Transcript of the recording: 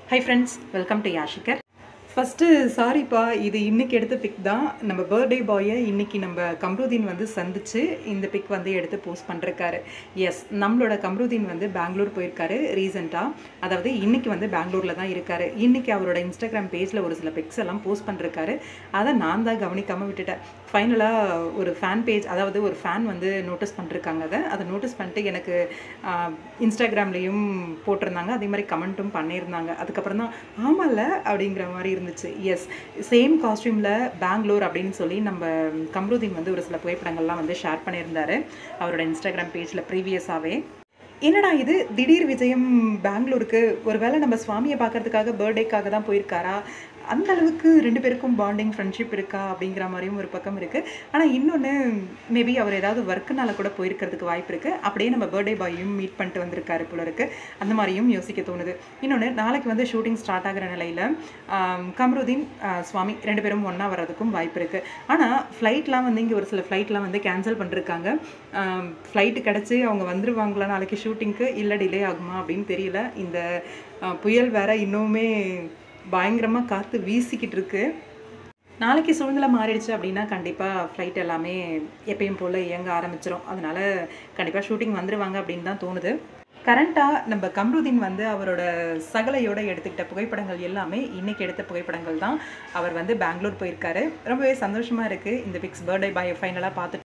high friends welcome to யாஷிகர் first சாரிப்பா இது இன்னைக்கு எடுத்த பிக் தான் நம்ம பர்த்டே பாயை இன்னைக்கு நம்ம கம்ருதீன் வந்து சந்திச்சு இந்த பிக் வந்து எடுத்து போஸ்ட் பண்ணிருக்காரு எஸ் நம்மளோட கம்ருதீன் வந்து பெங்களூர் போயிருக்காரு ரீசெண்டாக அதாவது இன்னைக்கு வந்து பெங்களூரில் தான் இருக்காரு இன்னைக்கு அவரோட இன்ஸ்டாகிராம் பேஜில் ஒரு சில பிக்ஸ் எல்லாம் போஸ்ட் பண்ணிருக்காரு அதை நான் தான் கவனிக்காமல் விட்டுட்டேன் ஃபைனலாக ஒரு ஃபேன் பேஜ் அதாவது ஒரு ஃபேன் வந்து நோட்டீஸ் பண்ணிருக்காங்க அதை அதை நோட்டீஸ் பண்ணிட்டு எனக்கு இன்ஸ்டாகிராம்லேயும் போட்டிருந்தாங்க அதே மாதிரி கமெண்ட்டும் பண்ணியிருந்தாங்க அதுக்கப்புறம் தான் ஆமாம்ல அப்படிங்கிற மாதிரி இருந்துச்சு எஸ் சேம் காஸ்டியூமில் பெங்களூர் அப்படின்னு சொல்லி நம்ம கம்ருதீன் வந்து ஒரு சில புகைப்படங்கள்லாம் வந்து ஷேர் பண்ணியிருந்தாரு அவரோட இன்ஸ்டாகிராம் பேஜில் ப்ரீவியஸாகவே என்னடா இது திடீர் விஜயம் பெங்களூருக்கு ஒருவேளை நம்ம சுவாமியை பார்க்கறதுக்காக பர்த்டேக்காக தான் போயிருக்காரா அந்த அளவுக்கு ரெண்டு பேருக்கும் பாண்டிங் ஃப்ரெண்ட்ஷிப் இருக்கா அப்படிங்கிற மாதிரியும் ஒரு பக்கம் இருக்குது ஆனால் இன்னொன்று மேபி அவர் ஏதாவது ஒர்க்குனால கூட போயிருக்கிறதுக்கு வாய்ப்பு இருக்குது அப்படியே நம்ம பர்த்டே பாயும் மீட் பண்ணிட்டு வந்திருக்காரு போல இருக்குது அந்த மாதிரியும் யோசிக்க தோணுது இன்னொன்று நாளைக்கு வந்து ஷூட்டிங் ஸ்டார்ட் ஆகிற நிலையில் கம்ருதீன் ஆஹ், சுவாமி ரெண்டு பேரும் ஒன்றா வர்றதுக்கும் வாய்ப்பு இருக்குது ஆனால் ஃப்ளைட்லாம் வந்து இங்கே ஒரு சில ஃப்ளைட்லாம் வந்து கேன்சல் பண்ணிருக்காங்க ஃப்ளைட்டு கிடச்சி அவங்க வந்துருவாங்களா நாளைக்கு ஷூட்டிங்க்கு இல்லை டிலே ஆகுமா அப்படின்னு தெரியல இந்த ஆஹ், புயல் வேற இன்னுமே பயங்கரமாக காற்று வீசிக்கிட்டு இருக்கு நாளைக்கு சூழ்நிலை மாறிடுச்சு அப்படின்னா கண்டிப்பாக ஃப்ளைட் எல்லாமே எப்பயும் போல் இயங்க ஆரம்பிச்சிடும் அதனால கண்டிப்பாக ஷூட்டிங் வந்துருவாங்க அப்படின்னு தான் தோணுது கரண்ட்டாக நம்ம கம்ருதீன் வந்து அவரோட சகலையோட எடுத்துக்கிட்ட புகைப்படங்கள் எல்லாமே இன்னைக்கு எடுத்த புகைப்படங்கள் தான் அவர் வந்து பெங்களூர் போயிருக்காரு ரொம்பவே சந்தோஷமாக இருக்குது இந்த பிக்ஸ் பர்த்டே பாய் ஃபைனலாக பார்த்துட்டு